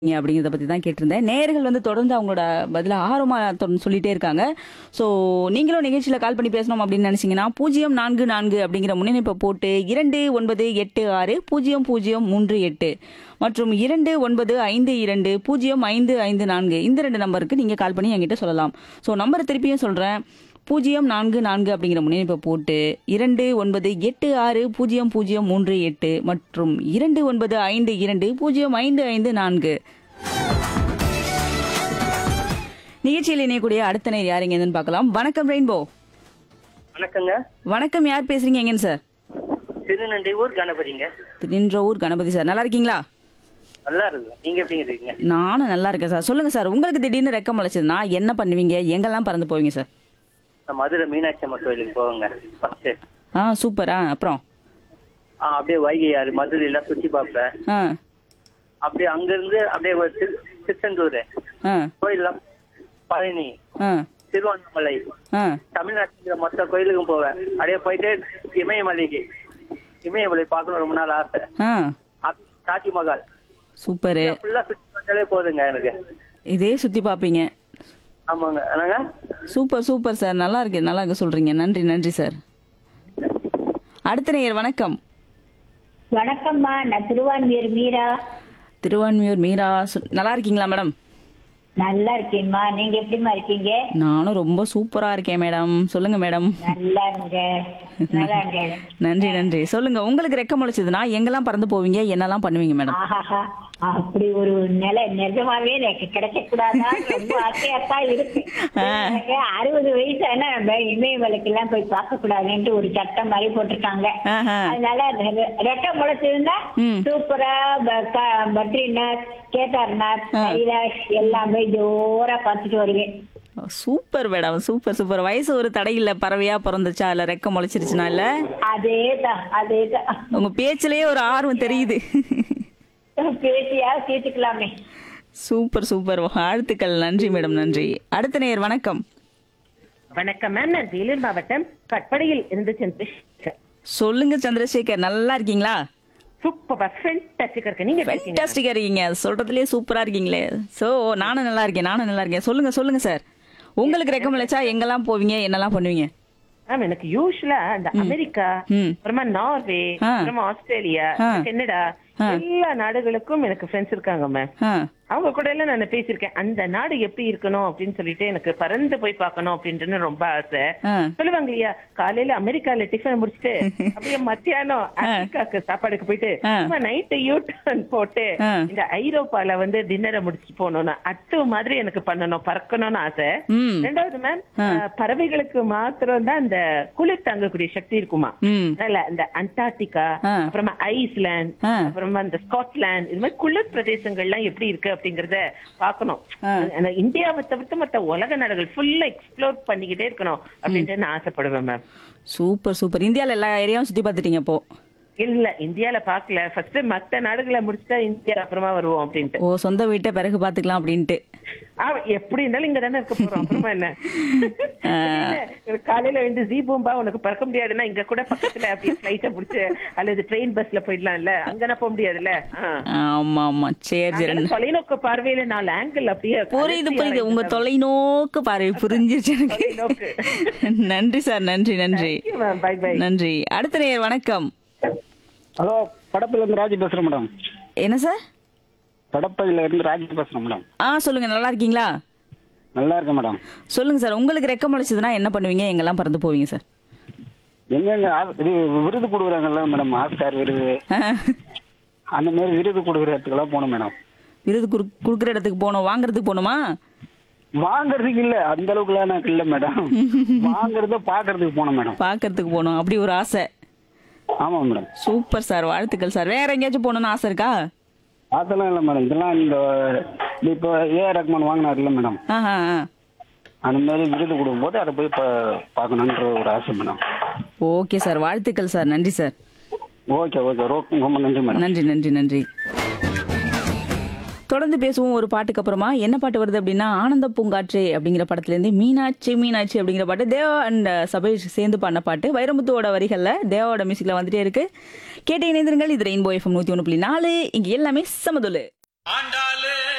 நீங்க அப்படிங்கிறத பத்தி தான் கேட்டிருந்தேன் நேயர்கள் வந்து தொடர்ந்து அவங்களோட பதில ஆர்வமா தொடர்ந்து சொல்லிட்டே இருக்காங்க ஸோ நீங்களும் நிகழ்ச்சியில கால் பண்ணி பேசணும் அப்படின்னு நினைச்சீங்கன்னா பூஜ்ஜியம் நான்கு நான்கு அப்படிங்கிற முன்னிணைப்பை போட்டு இரண்டு ஒன்பது எட்டு ஆறு பூஜ்ஜியம் பூஜ்ஜியம் மூன்று எட்டு மற்றும் இரண்டு ஒன்பது ஐந்து இரண்டு பூஜ்ஜியம் ஐந்து ஐந்து நான்கு இந்த ரெண்டு நம்பருக்கு நீங்க கால் பண்ணி என்கிட்ட சொல்லலாம் ஸோ நம்பரை திருப்பியும் சொல்றேன் பூஜ்ஜியம் நான்கு நான்கு அப்படிங்கிற முன்னிணைப்பை போட்டு இரண்டு ஒன்பது எட்டு ஆறு பூஜ்ஜியம் பூஜ்ஜியம் மூன்று எட்டு மற்றும் இரண்டு ஒன்பது ஐந்து இரண்டு பூஜ்ஜியம் ஐந்து ஐந்து நான்கு நிகழ்ச்சியில் இணையக்கூடிய அடுத்த நேர் யாருங்க என்னன்னு பார்க்கலாம் வணக்கம் ரெயின்போ வணக்கங்க வணக்கம் யார் பேசுறீங்க எங்கன்னு சார் திருநண்டை ஊர் கணபதிங்க நின்ற ஊர் கணபதி சார் நல்லா இருக்கீங்களா நல்லா இருக்கு நீங்க எப்படி இருக்கீங்க நானும் நல்லா இருக்கேன் சார் சொல்லுங்க சார் உங்களுக்கு திடீர்னு ரெக்கம் முளைச்சதுன்னா என்ன பண்ணுவீங்க எங்கெல்லாம் பறந்து போவீங்க சார் நான் மதுரை மீனாட்சி அம்மன் கோயிலுக்கு போவேங்க ஃபர்ஸ்ட் ஆ சூப்பரா அப்புறம் ஆ அப்படியே வைகை ஆறு மதுரையெல்லாம் சுத்தி பார்ப்பேன் ஆ அப்படியே அங்கிருந்து அப்படியே ஒரு திரு- திருச்செந்தூர் ஆ கோயில்லாம் பழனி ஆ திருவண்ணாமலை ஆ தமிழ்நாட்டில் மொத்த கோயிலுக்கும் போவேன் அப்படியே போயிட்டு இமயமலைக்கு இமயமலை பார்க்கணும் ரொம்ப நாள் ஆசை ஆ அப்~ தாஜ்மஹால் சூப்பரு ஃபுல்லா சுத்தி வந்தாலே போதுங்க எனக்கு இதே சுத்தி பாப்பீங்க ஆமாங்க என்னங்க சூப்பர் சூப்பர் சார் நல்லா இருக்கு நல்லா இருக்கு சொல்றீங்க நன்றி நன்றி சார் அடுத்த நேயர் வணக்கம் வணக்கம்மா நான் திருவான்மியூர் மீரா திருவான்மியூர் மீரா சொ- நல்லா இருக்கீங்களா மேடம் நல்லா இருக்கேம்மா நீங்க எப்படிம்மா இருக்கீங்க நானும் ரொம்ப சூப்பரா இருக்கேன் மேடம் சொல்லுங்க மேடம் நல்லா இருங்க நல்லா இருங்க நன்றி நன்றி சொல்லுங்க உங்களுக்கு ரெக்க முளைச்சதுன்னா எங்கெல்லாம் பறந்து போவீங்க என்னெல்லாம் பண்ணுவீங்க மேடம் ஆஹாஹா அப்படி ஒரு நிலை நிஜமாவே எனக்கு கிடைக்க கூடாதா ரொம்ப ஆசையா தான் இருக்கு எனக்கு அறுபது வயசு ஆனா நம்ம இமயமலைக்கு எல்லாம் போய் பார்க்க கூடாதுன்ட்டு ஒரு சட்டம் மாதிரி போட்டிருக்காங்க ஆஹா. அதனால ரெ- ரெட்டை முளைச்சதுன்னா ம். சூப்பரா ப- க- பத்ரிநாத் கேதார்நாத் கைலாஷ் எல்லாமே ஜோரா பார்த்துட்டு வருவேன் சூப்பர் மேடம் சூப்பர் சூப்பர் வயசு ஒரு தடை இல்ல பறவையா பிறந்துச்சா இல்ல ரெக்க முளைச்சிருச்சுனா இல்ல அதேதான் அதேதான் உங்க பேச்சிலேயே ஒரு ஆர்வம் தெரியுது பேசியா கேட்டுக்கலாமே சூப்பர் சூப்பர் வாழ்த்துக்கள் நன்றி மேடம் நன்றி அடுத்த நேயர் வணக்கம் வணக்கம் மேம் நான் வேலூர் மாவட்டம் கட்படையில் இருந்து சந்திரசேகர் சொல்லுங்க சந்திரசேகர் நல்லா இருக்கீங்களா சூப்பர் ஃபென்டாஸ்டிக் இருக்கு நீங்க எப்படி இருக்கீங்க ஃபென்டாஸ்டிக்கா இருக்கீங்க சொல்றதுலயே சூப்பரா இருக்கீங்களே சோ நானும் நல்லா இருக்கேன் நானும் நல்லா இருக்கேன் சொல்லுங்க சொல்லுங்க சார் உங்களுக்கு ரெக்கம் முளைச்சா எங்கெல்லாம் போவீங்க என்னெல்லாம் பண்ணுவீங்க மேம் எனக்கு யூஸ்வலா அந்த அமெரிக்கா ம். அப்புறமா நார்வே ஆ. அப்புறமா ஆஸ்திரேலியா ஆ. கனடா எல்லா நாடுகளுக்கும் எனக்கு ஃப்ரெண்ட்ஸ் இருக்காங்க மேம் ஆ அவங்க கூட எல்லாம் நான் பேசியிருக்கேன் அந்த நாடு எப்படி இருக்கணும் அப்படின்னு சொல்லிட்டு எனக்கு பறந்து போய் பார்க்கணும் அப்படின்ட்டு ரொம்ப ஆசை ஆ. சொல்லுவாங்க இல்லையா காலையில அமெரிக்கால டிஃபன் முடிச்சுட்டு அப்படியே மத்தியானம் ஆப்பிரிக்காக்கு சாப்பாடுக்கு போயிட்டு ஆ. நைட்டு யூ டர்ன் போட்டு ஆ. இந்த ஐரோப்பால வந்து டின்னரை முடிச்சுட்டு போகணும்னு அட்டு மாதிரி எனக்கு பண்ணணும் பறக்கணும்னு ஆசை ம் ரெண்டாவது மேம் பறவைகளுக்கு மாத்திரம் தான் இந்த குளிர் தாங்கக்கூடிய சக்தி இருக்குமா ம் அதனால இந்த அண்டார்டிகா ஆ. அப்புறமா ஐஸ்லாந்து ஆ. அப்புறமா இந்த ஸ்காட்லாந்து இது மாதிரி குளிர் பிரதேசங்கள்லாம் எப்படி இருக்கு அப்படிங்கறத பாக்கணும் ஆ. அந்த இந்தியாவை தவிர்த்து மத்த உலக நாடுகள் ஃபுல்லா எக்ஸ்ப்ளோர் பண்ணிக்கிட்டே இருக்கணும் அப்படின்ட்டு நான் ஆசைப்படுவேன் மேம் சூப்பர் சூப்பர் இந்தியால எல்லா ஏரியாவும் சுத்தி பார்த்துட்டீங்க இப்போ இல்ல இந்தியால பாக்கல ஃபர்ஸ்ட் மத்த நாடுகளை முடிச்சுட்டா இந்தியா அப்புறமா வருவோம் அப்படின்ட்டு ஓ சொந்த வீட்டை பிறகு பாத்துக்கலாம் அப்படின்ட்டு ஆ, எப்படி இருந்தாலும் இங்க தானே இருக்க போறோம் அப்புறமா என்ன காலையில வந்து ஜீ பூம்பா உனக்கு பறக்க முடியாதுன்னா இங்க கூட பக்கத்துல அப்படியே ஃபிளைட்ட புடிச்சு அல்லது ட்ரெயின் பஸ்ல போயிடலாம்ல அங்கனா போக முடியாதுல்ல ஆ. ஆமா ஆமா சரி சரி அதனால தொலைநோக்கு பார்வையில நாலு ஆங்கிள் அப்படியே புரியுது புரியுது உங்க தொலைநோக்கு பார்வை புரிஞ்சிருச்சு எனக்கு தொலைநோக்கு. நன்றி சார் நன்றி நன்றி பை பை நன்றி அடுத்த நேயர் வணக்கம் ஹலோ படப்பில இருந்து ராஜி பேசுறேன் மேடம் என்ன சார் படப்பையில இருந்து ராஜி பேசுறேன் மேடம் ஆ சொல்லுங்க நல்லா இருக்கீங்களா நல்லா இருக்கேன் மேடம் சொல்லுங்க சார் உங்களுக்கு ரெக்க முளைச்சதுன்னா என்ன பண்ணுவீங்க எங்கெல்லாம் பறந்து போவீங்க சார் எங்கெங்க ஆ- இது விருது கொடுக்குறாங்கல்ல மேடம் ஆஸ்கார் விருது அந்த மாதிரி விருது கொடுக்குற இடத்துக்கெல்லாம் போகணும் மேடம் விருது குடு கொடுக்குற இடத்துக்கு போகணும் வாங்குறதுக்கு போகணுமா வாங்குறதுக்கு இல்ல அந்த அளவுக்குலாம் எனக்கு இல்ல மேடம் வாங்குறத பாக்குறதுக்கு போனோம் மேடம் பார்க்கறதுக்கு போகணும் அப்படி ஒரு ஆசை ஆமா மேடம் சூப்பர் சார் வாழ்த்துக்கள் சார் வேற எங்கேயாச்சும் போகணும்னு ஆசை இருக்கா அதெல்லாம் இல்ல மேடம் இதெல்லாம் இந்த இப்போ ஏ ரஹ்மான் வாங்கினார் இல்ல மேடம் ஆஹா ஆ அந்த மாதிரி விருது கொடுக்கும்போது அதை போய் பா- பார்க்கணுன்ற ஒரு ஆசை மேடம் ஓகே சார் வாழ்த்துக்கள் சார் நன்றி சார் ஓகே ஓகே ரொம்ப ரொம்ப நன்றி மேடம் நன்றி நன்றி நன்றி தொடர்ந்து பேசுவோம் ஒரு பாட்டுக்கு அப்புறமா என்ன பாட்டு வருது அப்படின்னா ஆனந்த பூங்காற்றே அப்படிங்கிற படத்துல இருந்து மீனாட்சி மீனாட்சி அப்படிங்கிற பாட்டு தேவா அண்ட் சபேஷ் சேர்ந்து பாடின பாட்டு வைரமுத்துவோட வரிகள்ல தேவாவோட மியூசிக்ல வந்துட்டே இருக்கு கேட்டு இணைந்திருங்கள் இது ரெயின்போ எஃப்எம் நூத்தி ஒன்று புள்ளி நாலு இங்க எல்லாமே சமதுலு ஆண்டாளு